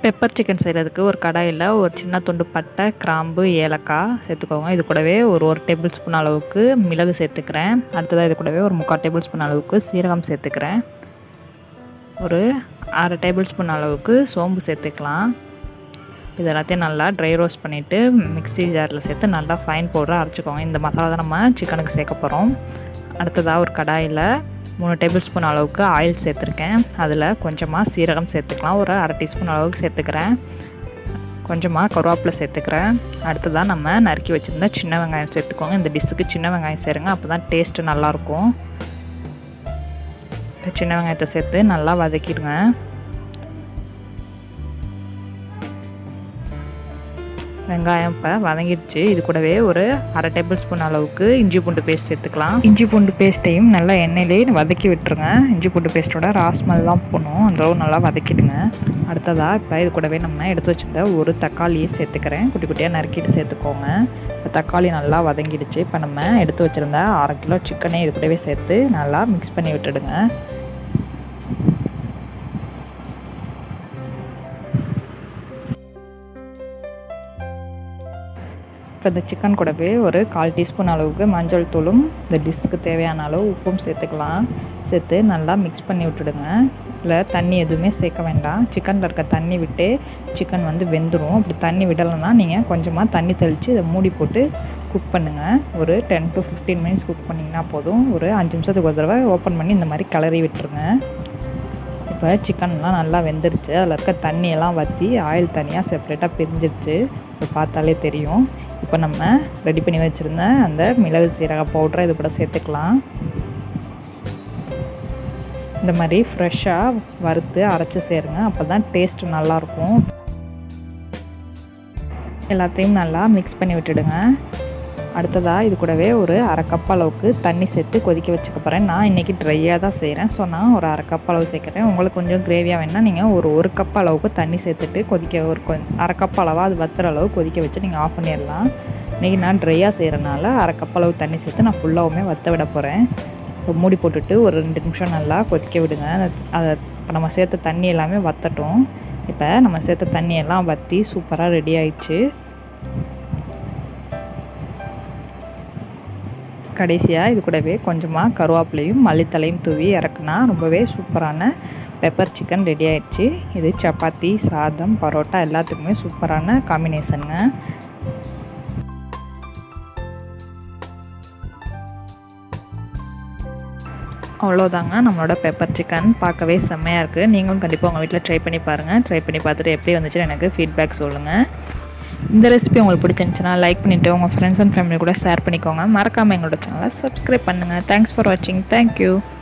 pepper chicken செய்கிறதுக்கு ஒரு கடாயில் ஒரு சின்ன துண்டு பட்டை கிராம்பு ஏலக்காய் சேர்த்துக்கோங்க இது கூடவே ஒரு ஒரு டேபிள் ஸ்பூன் அளவுக்கு மிளகு சேர்த்துக்கிறேன் அடுத்ததாக இது கூடவே ஒரு முக்கால் டேபிள் ஸ்பூன் அளவுக்கு சீரகம் சேர்த்துக்கிறேன் ஒரு அரை டேபிள் ஸ்பூன் அளவுக்கு சோம்பு சேர்த்துக்கலாம் இது எல்லாத்தையும் நல்லா ட்ரை ரோஸ்ட் பண்ணிவிட்டு மிக்ஸி ஜாரில் சேர்த்து நல்லா ஃபைன் பவுடராக அரைச்சிக்கோங்க இந்த மசாலா தான் நம்ம சிக்கனுக்கு சேர்க்க போகிறோம் அடுத்ததாக ஒரு கடாயில் மூணு டேபிள் ஸ்பூன் அளவுக்கு ஆயில் சேர்த்துருக்கேன் அதில் கொஞ்சமாக சீரகம் சேர்த்துக்கலாம் ஒரு அரை டீஸ்பூன் அளவுக்கு சேர்த்துக்கிறேன் கொஞ்சமாக கருவேப்பிலை சேர்த்துக்கிறேன் அடுத்ததாக நம்ம நறுக்கி வச்சுருந்தா சின்ன வெங்காயம் சேர்த்துக்கோங்க இந்த டிஷ்ஷுக்கு சின்ன வெங்காயம் சேருங்க அப்போ தான் டேஸ்ட்டு நல்லாயிருக்கும் சின்ன வெங்காயத்தை சேர்த்து நல்லா வதக்கிடுங்க வெங்காயம் இப்போ வதங்கிடுச்சு இது கூடவே ஒரு அரை டேபிள் ஸ்பூன் அளவுக்கு இஞ்சி பூண்டு பேஸ்ட் சேர்த்துக்கலாம் இஞ்சி பூண்டு பேஸ்ட்டையும் நல்லா எண்ணெயிலே வதக்கி விட்டுருங்க இஞ்சி பூண்டு பேஸ்ட்டோட ராஸ்மல் தான் போகணும் அந்தளவு நல்லா வதக்கிடுங்க அடுத்ததாக இப்போ இது கூடவே நம்ம எடுத்து வச்சிருந்த ஒரு தக்காளியை சேர்த்துக்கிறேன் குட்டி குட்டியாக நறுக்கிட்டு சேர்த்துக்கோங்க இப்போ தக்காளி நல்லா வதங்கிடுச்சு இப்போ நம்ம எடுத்து வச்சுருந்த அரை கிலோ சிக்கனை இது கூடவே சேர்த்து நல்லா மிக்ஸ் பண்ணி விட்டுடுங்க இப்போ இந்த சிக்கன் கூடவே ஒரு கால் டீஸ்பூன் அளவுக்கு மஞ்சள் தூளும் இந்த டிஷ்ஷுக்கு தேவையான அளவு உப்பும் சேர்த்துக்கலாம் சேர்த்து நல்லா மிக்ஸ் பண்ணி விட்டுடுங்க இதில் தண்ணி எதுவுமே சேர்க்க வேண்டாம் சிக்கனில் இருக்க தண்ணி விட்டு சிக்கன் வந்து வெந்துடும் அப்படி தண்ணி விடலைன்னா நீங்கள் கொஞ்சமாக தண்ணி தெளித்து இதை மூடி போட்டு குக் பண்ணுங்கள் ஒரு ten to fifteen minutes cook பண்ணிங்கன்னா போதும் ஒரு அஞ்சு நிமிஷத்துக்கு ஒரு தடவை ஓப்பன் பண்ணி இந்த மாதிரி கிளறி விட்டுருங்க இப்போ சிக்கன்லாம் நல்லா வெந்துருச்சு அதில் இருக்க தண்ணியெல்லாம் வற்றி ஆயில் தனியாக செப்பரேட்டாக பிரிஞ்சிருச்சு இப்போ பார்த்தாலே தெரியும் இப்போ நம்ம ரெடி பண்ணி வச்சுருந்த அந்த மிளகு சீரக பவுட்ரை இது கூட சேர்த்துக்கலாம் இந்த மாதிரி ஃப்ரெஷ்ஷாக வறுத்து அரைச்சி சேருங்க அப்போ தான் டேஸ்ட் நல்லாயிருக்கும் எல்லாத்தையும் நல்லா மிக்ஸ் பண்ணி விட்டுடுங்க அடுத்ததாக இது கூடவே ஒரு அரை கப் அளவுக்கு தண்ணி சேர்த்து கொதிக்க வச்சுக்க போகிறேன் நான் இன்றைக்கி ட்ரையாக தான் செய்கிறேன் ஸோ நான் ஒரு அரை கப் அளவு சேர்க்குறேன் உங்களுக்கு கொஞ்சம் கிரேவியாக வேணால் நீங்கள் ஒரு ஒரு கப் அளவுக்கு தண்ணி சேர்த்துட்டு கொதிக்க ஒரு கொ அரை கப் அளவாக அது வத்துற அளவு கொதிக்க வச்சு நீங்கள் ஆஃப் பண்ணிடலாம் இன்றைக்கி நான் ட்ரையாக செய்கிறனால அரை கப் அளவு தண்ணி சேர்த்து நான் ஃபுல்லாகவுமே வற்ற விட போகிறேன் இப்போ மூடி போட்டுட்டு ஒரு ரெண்டு நிமிஷம் நல்லா கொதிக்க விடுங்க அதை இப்போ நம்ம சேர்த்த தண்ணி எல்லாமே வற்றட்டும் இப்போ நம்ம சேர்த்த தண்ணி எல்லாம் வற்றி சூப்பராக ரெடி ஆயிடுச்சு கடைசியாக இது கூடவே கொஞ்சமாக கருவேப்பிலையும் மல்லித்தலையும் தூவி இறக்குனா ரொம்பவே சூப்பரான பெப்பர் சிக்கன் ரெடி ஆயிடுச்சு இது சப்பாத்தி சாதம் பரோட்டா எல்லாத்துக்குமே சூப்பரான காம்பினேஷனுங்க அவ்வளோதாங்க நம்மளோட பெப்பர் சிக்கன் பார்க்கவே செம்மையாக இருக்குது நீங்களும் கண்டிப்பாக உங்கள் வீட்டில் ட்ரை பண்ணி பாருங்கள் ட்ரை பண்ணி பார்த்துட்டு எப்படி வந்துச்சுன்னு எனக்கு ஃபீட்பேக் சொல்லுங்கள் இந்த ரெசிபி உங்களுக்கு பிடிச்சிருந்துச்சுன்னா லைக் பண்ணிவிட்டு உங்கள் ஃப்ரெண்ட்ஸ் அண்ட் ஃபேமிலி கூட ஷேர் பண்ணிக்கோங்க மறக்காமல் எங்களோட சேனலை சப்ஸ்கிரைப் பண்ணுங்கள் தேங்க்ஸ் ஃபார் வாட்சிங் தேங்க்யூ